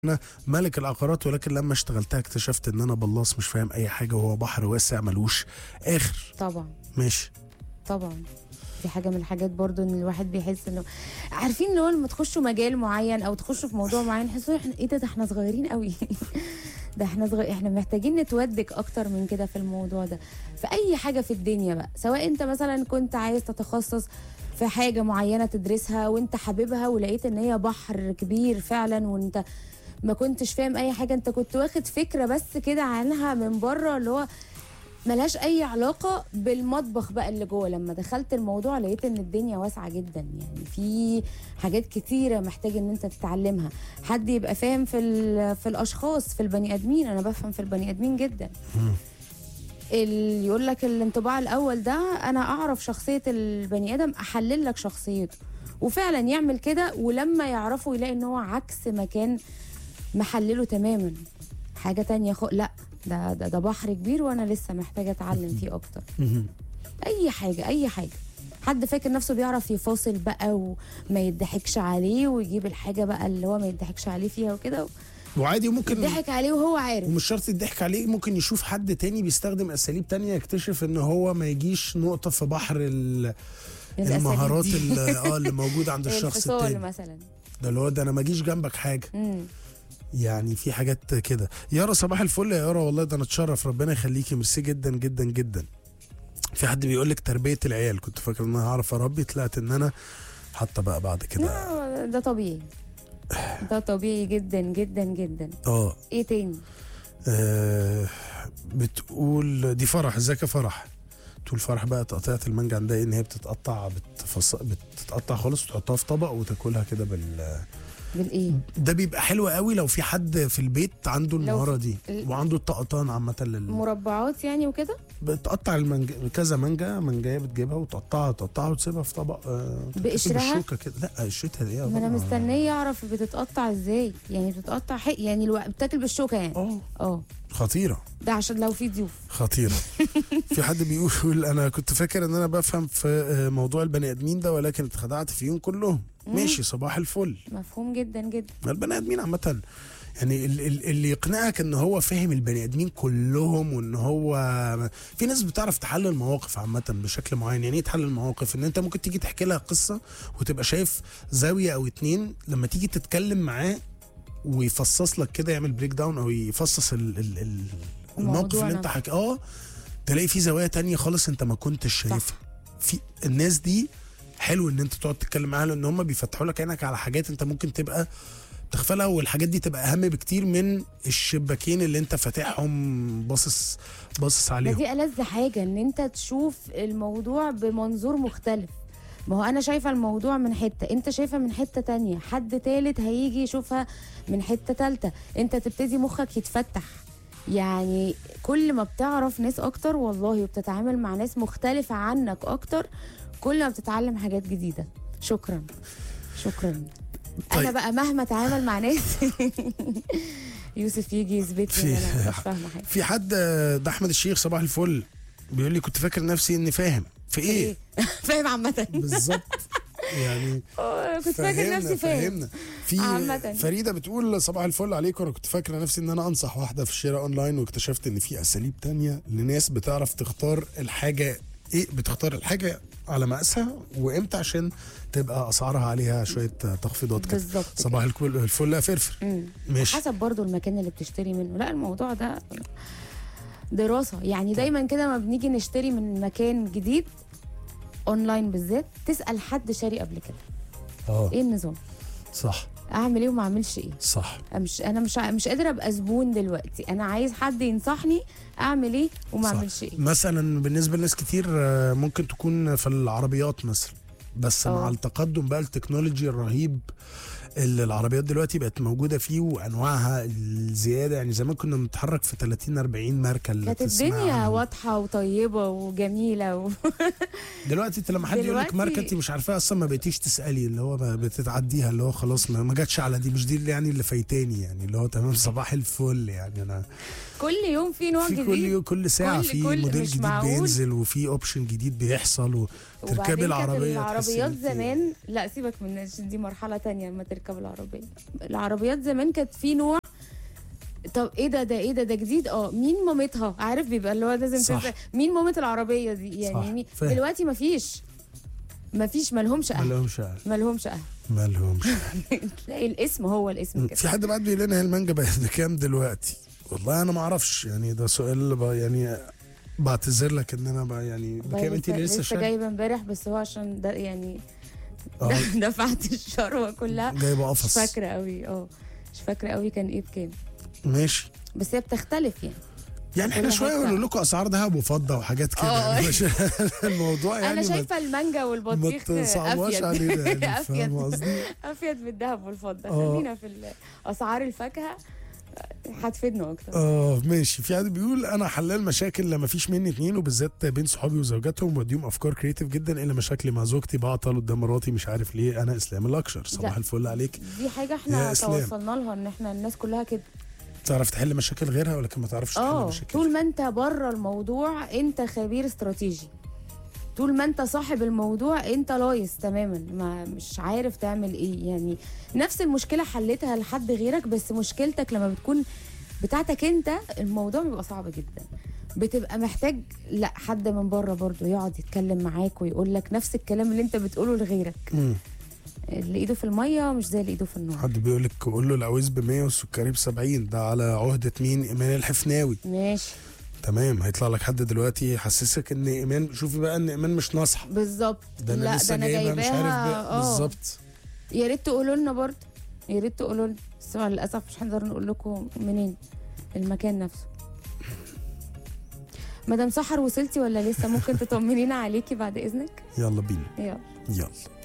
انا ملك العقارات ولكن لما اشتغلتها اكتشفت ان انا بلاص مش فاهم اي حاجه وهو بحر واسع ملوش اخر طبعا ماشي طبعا دي حاجه من الحاجات برضو ان الواحد بيحس انه عارفين اللي هو لما تخشوا مجال معين او تخشوا في موضوع معين تحسوا احنا ايه ده ده احنا صغيرين قوي ده احنا صغير احنا محتاجين نتودك اكتر من كده في الموضوع ده في اي حاجه في الدنيا بقى سواء انت مثلا كنت عايز تتخصص في حاجه معينه تدرسها وانت حاببها ولقيت ان هي بحر كبير فعلا وانت ما كنتش فاهم اي حاجه انت كنت واخد فكره بس كده عنها من بره اللي هو ملهاش اي علاقه بالمطبخ بقى اللي جوه لما دخلت الموضوع لقيت ان الدنيا واسعه جدا يعني في حاجات كتيره محتاج ان انت تتعلمها حد يبقى فاهم في ال- في الاشخاص في البني ادمين انا بفهم في البني ادمين جدا اللي يقول لك الانطباع الاول ده انا اعرف شخصيه البني ادم احلل لك شخصيته وفعلا يعمل كده ولما يعرفه يلاقي ان هو عكس ما كان محلله تماما حاجه تانية خو... لا ده ده ده بحر كبير وانا لسه محتاجه اتعلم فيه اكتر مهم. اي حاجه اي حاجه حد فاكر نفسه بيعرف يفاصل بقى وما يضحكش عليه ويجيب الحاجه بقى اللي هو ما يضحكش عليه فيها وكده وعادي ممكن يضحك عليه وهو عارف ومش شرط يضحك عليه ممكن يشوف حد تاني بيستخدم اساليب تانية يكتشف ان هو ما يجيش نقطه في بحر ال- الأساليب المهارات دي. اللي اه اللي موجوده عند الشخص الفصال التاني مثلا ده اللي هو ده انا ما اجيش جنبك حاجه امم يعني في حاجات كده يارا صباح الفل يا يارا والله ده انا اتشرف ربنا يخليكي ميرسي جدا جدا جدا في حد بيقول لك تربيه العيال كنت فاكر ان انا هعرف اربي طلعت ان انا حتى بقى بعد كده لا، ده طبيعي ده طبيعي جدا جدا جدا اه ايه تاني آه، بتقول دي فرح ازيك يا فرح تقول فرح بقى تقطيعة المانجا عندها إيه؟ ان هي بتتقطع بتفص... بتتقطع خالص وتحطها في طبق وتاكلها كده بال بالايه ده بيبقى حلو قوي لو في حد في البيت عنده المهاره دي ال- وعنده الطقطان عامه لل... مربعات يعني وكده بتقطع المانجا كذا مانجا مانجايه بتجيبها وتقطعها تقطعها وتسيبها في طبق آه، تاكل بقشرها؟ بالشوكه كده لا قشرتها دي ما انا مستنيه اعرف بتتقطع ازاي يعني بتتقطع حق يعني الوقت بتاكل بالشوكه يعني اه اه خطيره ده عشان لو في ضيوف خطيرة في حد بيقول أنا كنت فاكر إن أنا بفهم في آه، موضوع البني آدمين ده ولكن اتخدعت فيهم كلهم ماشي صباح الفل مفهوم جدا جدا ما البني آدمين عامة يعني ال- ال- اللي يقنعك ان هو فاهم البني ادمين كلهم وان هو في ناس بتعرف تحلل مواقف عامه بشكل معين يعني ايه تحلل مواقف ان انت ممكن تيجي تحكي لها قصه وتبقى شايف زاويه او اتنين لما تيجي تتكلم معاه ويفصص لك كده يعمل بريك داون او يفصص ال ال ال الموقف الموضوع اللي انت نفسه. حكي اه تلاقي في زوايا تانية خالص انت ما كنتش شايفها في الناس دي حلو ان انت تقعد تتكلم معاها لان هم بيفتحوا لك عينك على حاجات انت ممكن تبقى تغفلها والحاجات دي تبقى اهم بكتير من الشباكين اللي انت فاتحهم باصص باصص ده عليهم دي ألذ حاجة ان انت تشوف الموضوع بمنظور مختلف ما هو انا شايفه الموضوع من حته انت شايفها من حته تانية حد تالت هيجي يشوفها من حته تالتة انت تبتدي مخك يتفتح يعني كل ما بتعرف ناس اكتر والله وبتتعامل مع ناس مختلفه عنك اكتر كل ما بتتعلم حاجات جديده شكرا شكرا انا طيب. بقى مهما اتعامل مع ناس يوسف يجي يثبت لي في- ان انا مش فاهمه حاجه في حد آه، ده احمد الشيخ صباح الفل بيقول لي كنت فاكر نفسي اني فاهم في ايه فاهم عامه بالظبط يعني آه، كنت فاكر فهمنا- نفسي فاهم فهمنا في عامة. فريده بتقول صباح الفل عليكم انا كنت فاكره نفسي ان انا انصح واحده في الشراء اونلاين واكتشفت ان في اساليب تانية لناس بتعرف تختار الحاجه ايه بتختار الحاجه على مقاسها وامتى عشان تبقى اسعارها عليها شويه تخفيضات كده بالظبط صباح الكل- الفل يا فرفر مم. ماشي حسب برضو المكان اللي بتشتري منه لا الموضوع ده دراسة يعني دايما كده ما بنيجي نشتري من مكان جديد اونلاين بالذات تسأل حد شاري قبل كده اه ايه النظام صح اعمل ايه وما اعملش ايه صح أنا مش انا مش ع- مش قادره ابقى زبون دلوقتي انا عايز حد ينصحني اعمل ايه وما صح. اعملش ايه مثلا بالنسبه لناس كتير آه، ممكن تكون في العربيات مثلا بس اه. مع التقدم بقى التكنولوجي الرهيب اللي العربيات دلوقتي بقت موجوده فيه وانواعها الزياده يعني زمان كنا بنتحرك في 30 40 ماركه اللي كانت تسمع الدنيا عنهم. واضحه وطيبه وجميله و... دلوقتي انت لما حد يقول لك دلوقتي- ماركه انت مش عارفاها اصلا ما بقيتيش تسالي اللي هو ما بتتعديها اللي هو خلاص ما ما جاتش على دي مش دي اللي يعني اللي فايتاني يعني اللي هو تمام صباح الفل يعني انا كل يوم في نوع في جديد كل يوم كل ساعه كل- في كل- موديل مش جديد معقول. بينزل وفي اوبشن جديد بيحصل و... تركبي وبعدين كانت العربية العربيات تحسي إن أنت- زمان لا سيبك من عشان دي مرحله تانية لما تركب العربيه العربيات زمان كانت في نوع طب ايه ده ده ايه ده ده جديد اه مين مامتها عارف بيبقى اللي هو لازم صح. تسأل مين مامة العربيه دي صح، يعني مين فاهم. دلوقتي مفيش مفيش مالهمش اهل مالهمش أهل. مالهمش اهل مالهمش تلاقي الاسم هو الاسم كده في حد بعد بيقول لنا هي المانجا بقت بكام دلوقتي والله انا ما اعرفش يعني ده سؤال ب- يعني بعتذر لك ان انا بقى يعني بكام انت اللي لسه لسه شايف جايبه امبارح بس هو عشان ده يعني اه دفعت الشروه كلها جايبه مش قفص فاكره قوي اه مش فاكره قوي كان ايه بكام ماشي بس هي بتختلف يعني يعني احنا كل شويه حتة. نقول لكم اسعار ذهب وفضه وحاجات كده اه. يعني مش الموضوع يعني انا ما- شايفه المانجا ما والبطيخ تصعبوش افيد علينا يعني افيد فاهم قصدي؟ افيد من الذهب والفضه اه. خلينا في ال- اسعار الفاكهه هتفيدنا اكتر اه ماشي في حد بيقول انا حلال مشاكل لما فيش مني اتنين وبالذات بين صحابي وزوجاتهم بديهم افكار كريتيف جدا الا مشاكلي مع زوجتي بعطل قدام مراتي مش عارف ليه انا اسلام الاكشر صباح لا. الفل عليك دي حاجه يا احنا إسلام. توصلنا لها ان احنا الناس كلها كده تعرف تحل مشاكل غيرها ولكن ما تعرفش تحل اه مشاكل طول ما انت بره الموضوع انت خبير استراتيجي طول ما انت صاحب الموضوع انت لايص تماما ما مش عارف تعمل ايه يعني نفس المشكله حلتها لحد غيرك بس مشكلتك لما بتكون بتاعتك انت الموضوع بيبقى صعب جدا بتبقى محتاج لا حد من بره برضه يقعد يتكلم معاك ويقول لك نفس الكلام اللي انت بتقوله لغيرك مم. اللي ايده في الميه مش زي اللي ايده في النار حد بيقول لك قول له العويز ب 100 والسكري ب 70 ده على عهده مين ايمان الحفناوي ماشي تمام هيطلع لك حد دلوقتي يحسسك ان ايمان شوفي بقى ان ايمان مش ناصحه بالظبط ده انا لا لسه ده انا جايبها مش عارف جايباها بقى- اه بالظبط يا ريت تقولوا لنا برضه يا ريت تقولوا لنا بس هو للاسف مش هنقدر نقول لكم منين المكان نفسه مدام سحر وصلتي ولا لسه ممكن تطمنينا عليكي بعد اذنك يلا بينا يلا يلا